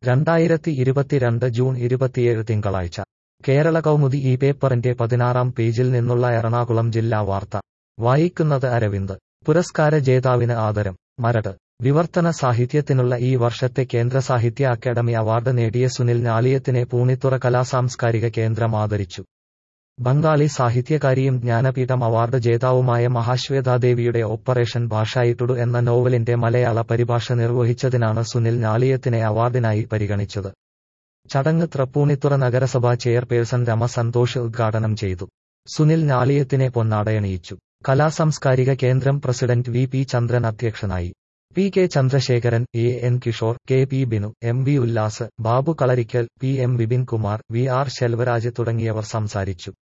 രണ്ടായിരത്തി ഇരുപത്തിരണ്ട് ജൂൺ ഇരുപത്തിയേഴ് തിങ്കളാഴ്ച കേരള കൗമുദി ഈ പേപ്പറിന്റെ പതിനാറാം പേജിൽ നിന്നുള്ള എറണാകുളം ജില്ലാ വാർത്ത വായിക്കുന്നത് അരവിന്ദ് പുരസ്കാര ജേതാവിന് ആദരം മരട് വിവർത്തന സാഹിത്യത്തിനുള്ള ഈ വർഷത്തെ കേന്ദ്ര സാഹിത്യ അക്കാദമി അവാർഡ് നേടിയ സുനിൽ നാളിയത്തിനെ പൂണിത്തുറ കലാസാംസ്കാരിക കേന്ദ്രം ആദരിച്ചു ബംഗാളി സാഹിത്യകാരിയും ജ്ഞാനപീഠം അവാർഡ് ജേതാവുമായ മഹാശ്വേതാദേവിയുടെ ഓപ്പറേഷൻ ഭാഷായിട്ടുടു എന്ന നോവലിന്റെ മലയാള പരിഭാഷ നിർവഹിച്ചതിനാണ് സുനിൽ നാളിയത്തിനെ അവാർഡിനായി പരിഗണിച്ചത് ചടങ്ങ് തൃപ്പൂണിത്തുറ നഗരസഭാ ചെയർപേഴ്സൺ രമ സന്തോഷ് ഉദ്ഘാടനം ചെയ്തു സുനിൽ നാളിയത്തിനെ പൊന്നാടയണിയിച്ചു കലാസാംസ്കാരിക കേന്ദ്രം പ്രസിഡന്റ് വി പി ചന്ദ്രൻ അധ്യക്ഷനായി P K Chandrasekharan A N Kishore K P Binu M V Ullas Babu Kalarikkal P M Vipin Kumar V R Selvaraj തുടങ്ങിയവർ സംസാരിച്ചു